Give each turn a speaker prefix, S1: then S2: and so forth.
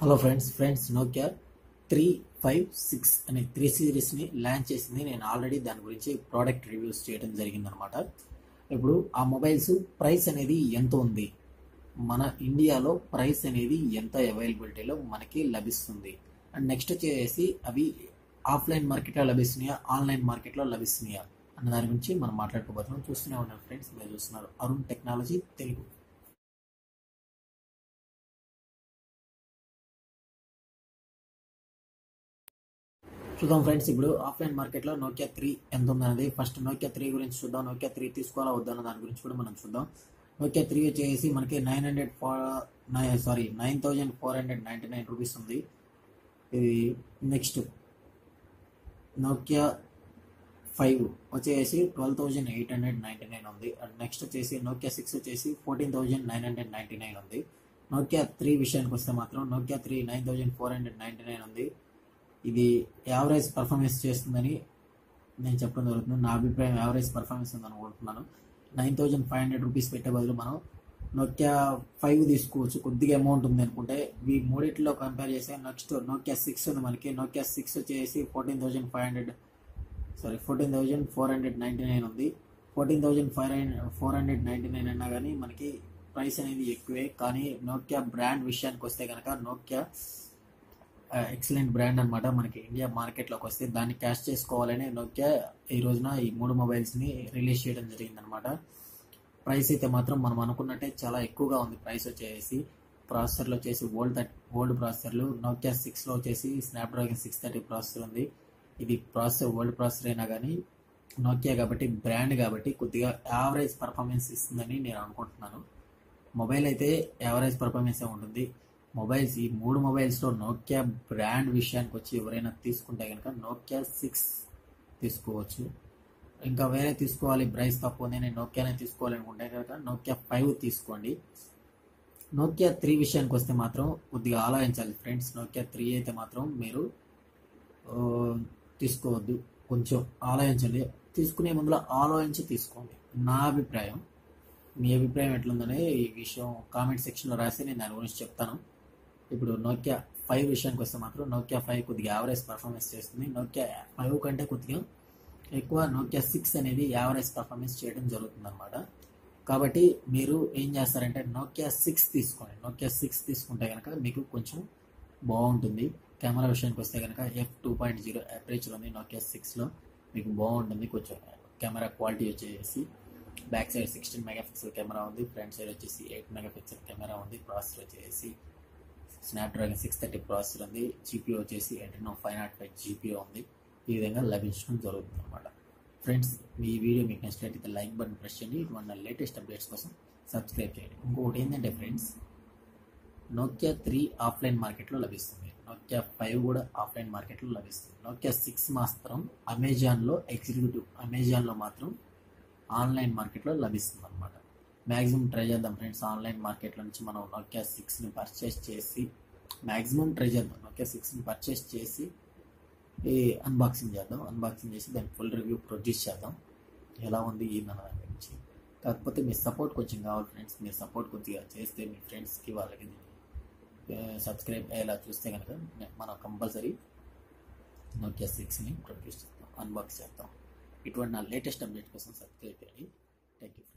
S1: hello friends friends Nokia three five six అనే three సిరీస్ని launch చేసింది నేను ఆల్రెడీ దాని గురించి ప్రోడక్ట్ రివ్యూస్ చేయడం జరిగిందనమాట ఇప్పుడు ఆ మొబైల్స్ ప్రైస్ అనేది ఎంత ఉంది మన ఇండియాలో ప్రైస్ అనేది ఎంత అవైలబిలిటీలో మనకి లభిస్తుంది అండ్ నెక్స్ట్ వచ్చేసి అవి ఆఫ్లైన్ మార్కెట్లో లభిస్తున్నాయా ఆన్లైన్ మార్కెట్లో లభిస్తున్నాయా అన్న దాని గురించి మనం మాట్లాడుకోబోతున్నాం చూస్తూనే ఉన్నారు ఫ్రెండ్స్ మీరు చూస్తున్నారు అరుణ్ టెక్నాలజీ తెలుగు చూద్దాం ఫ్రెండ్స్ ఇప్పుడు ఆఫ్లైన్ మార్కెట్లో నోకియా త్రీ ఎంత ఉందనేది ఫస్ట్ నోకియా త్రీ గురించి చూద్దాం నోకియా త్రీ తీసుకోవాలా వద్దన్న దాని గురించి కూడా మనం చూద్దాం నోకియా త్రీ వచ్చేసి మనకి nine hundred four nine sorry nine thousand four hundred ninety nine rupees ఉంది ఇది నెక్స్ట్ నోకియా ఫైవ్ వచ్చేసి twelve thousand eight hundred ninety nine ఉంది అండ్ నెక్స్ట్ వచ్చేసి నోకియా సిక్స్ వచ్చేసి fourteen thousand nine hundred ninety nine ఉంది Nokia three విషయానికి వస్తే మాత్రం Nokia three nine thousand four hundred ninety nine ఉంది ఇది యావరేజ్ పర్ఫార్మెన్స్ చేస్తుందని నేను చెప్పడం జరుగుతుంది నా అభిప్రాయం యావరేజ్ పర్ఫార్మెన్స్ ఉందని అనుకుంటున్నాను nine thousand five hundred rupees పెట్టే బదులు మనం నోకియా ఫైవ్ తీసుకోవచ్చు కొద్దిగా అమౌంట్ ఉంది అనుకుంటే ఈ మూడిట్లో కంపేర్ చేస్తే నెక్స్ట్ నోకియా సిక్స్ ఉంది మనకి నోకియా సిక్స్ వచ్చేసి fourteen thousand five hundred sorry fourteen thousand four hundred ninety nine ఉంది fourteen thousand five hundred four hundred ninety nine అన్నా కానీ మనకి ప్రైస్ అనేది ఎక్కువే కానీ నోకియా బ్రాండ్ విషయానికి వస్తే కనుక నోకియా ఎక్సలెంట్ బ్రాండ్ అనమాట మనకి ఇండియా మార్కెట్లోకి వస్తే దాన్ని క్యాష్ చేసుకోవాలని నోకియా ఈ రోజున ఈ మూడు మొబైల్స్ని రిలీజ్ చేయడం జరిగిందనమాట ప్రైస్ అయితే మాత్రం మనం అనుకున్నట్టే చాలా ఎక్కువగా ఉంది ప్రైస్ వచ్చేసి ప్రాసెసర్లో వచ్చేసి ఓల్డ్ థర్టీ ఓల్డ్ ప్రాసెసర్లు నోకియా సిక్స్లో వచ్చేసి స్నాప్డ్రాగన్ సిక్స్ థర్టీ ప్రాసెసర్ ఉంది ఇది ప్రాసెసర్ ఓల్డ్ ప్రాసెసర్ అయినా కానీ నోకియా కాబట్టి బ్రాండ్ కాబట్టి కొద్దిగా యావరేజ్ పర్ఫార్మెన్స్ ఇస్తుందని నేను అనుకుంటున్నాను మొబైల్ అయితే యావరేజ్ పర్ఫార్మెన్సే ఉంటుంది మొబైల్స్ ఈ మూడు మొబైల్స్లో నోకియా బ్రాండ్ విషయానికి వచ్చి ఎవరైనా తీసుకుంటే కనుక నోకియా సిక్స్ తీసుకోవచ్చు ఇంకా వేరే తీసుకోవాలి ప్రైస్ తక్కువ ఉంది నేను నోకియానే తీసుకోవాలనుకుంటే కనుక నోకియా ఫైవ్ తీసుకోండి నోకియా త్రీ విషయానికి వస్తే మాత్రం కొద్దిగా ఆలోచించాలి ఫ్రెండ్స్ నోకియా త్రీ అయితే మాత్రం మీరు తీసుకోవద్దు కొంచెం ఆలోచించండి తీసుకునే ముందులో ఆలోచించి తీసుకోండి నా అభిప్రాయం మీ అభిప్రాయం ఎట్లుందనే ఈ విషయం కామెంట్ సెక్షన్లో రాసి నేను దాని గురించి చెప్తాను ఇప్పుడు నోకియా ఫైవ్ విషయానికి వస్తే మాత్రం నోకియా ఫైవ్ కొద్దిగా యావరేజ్ పర్ఫార్మెన్స్ చేస్తుంది నోకియా ఫైవ్ కంటే కొద్దిగా ఎక్కువ నోకియా సిక్స్ అనేది యావరేజ్ పర్ఫార్మెన్స్ చేయడం జరుగుతుంది అనమాట కాబట్టి మీరు ఏం చేస్తారంటే నోకియా సిక్స్ తీసుకోండి నోకియా సిక్స్ తీసుకుంటే కనుక మీకు కొంచెం బాగుంటుంది కెమెరా విషయానికి వస్తే కనుక f two point zero aperture ఉంది నోకియా సిక్స్లో మీకు బాగుంటుంది కొంచెం కెమెరా క్వాలిటీ వచ్చేసి back side sixteen megapixel camera ఉంది ఫ్రంట్ సైడ్ వచ్చేసి ఎయిట్ మెగాపిక్సెల్ కెమెరా ఉంది ప్రాసెసర్ వచ్చేసి స్నాప్డ్రాగన్ సిక్స్ థర్టీ ప్రాసెసర్ ఉంది జీపీఓ వచ్చేసి Adreno five naught five GPU ఉంది ఈ విధంగా లభించడం జరుగుతుంది అనమాట ఫ్రెండ్స్ మీ వీడియో మీకు నచ్చినట్లయితే లైక్ బటన్ ప్రెస్ చేయండి ఇటువంటి లేటెస్ట్ అప్డేట్స్ కోసం సబ్స్క్రైబ్ చేయండి ఇంకొకటి ఏంటంటే ఫ్రెండ్స్ నోకియా త్రీ ఆఫ్లైన్ మార్కెట్లో లభిస్తుంది నోకియా ఫైవ్ కూడా ఆఫ్లైన్ మార్కెట్లో లభిస్తుంది నోకియా సిక్స్ మాత్రం అమెజాన్లో ఎగ్జిక్యూటివ్ అమెజాన్లో మాత్రం ఆన్లైన్ మార్కెట్లో లభిస్తుంది అనమాట మ్యాక్సిమం ట్రై చేద్దాం ఫ్రెండ్స్ ఆన్లైన్ మార్కెట్లో నుంచి మనం నోకియా సిక్స్ని పర్చేస్ చేసి మ్యాక్సిమం ట్రై చేద్దాం నోకియా సిక్స్ని పర్చేస్ చేసి ఈ అన్బాక్సింగ్ చేద్దాం అన్బాక్సింగ్ చేసి దాని ఫుల్ రివ్యూ ప్రొడ్యూస్ చేద్దాం ఎలా ఉంది ఏందన్న దాని గురించి కాకపోతే మీ సపోర్ట్ కొంచెం కావాలి ఫ్రెండ్స్ మీ సపోర్ట్ కొద్దిగా చేస్తే మీ ఫ్రెండ్స్కి వాళ్ళకి సబ్స్క్రైబ్ అయ్యేలా చూస్తే కనుక మనం కంపల్సరీ నోకియా సిక్స్ని ప్రొడ్యూస్ చేద్దాం అన్బాక్స్ చేద్దాం ఇటువంటి నా లేటెస్ట్ అప్డేట్ కోసం సబ్స్క్రైబ్ చేయండి థ్యాంక్ యూ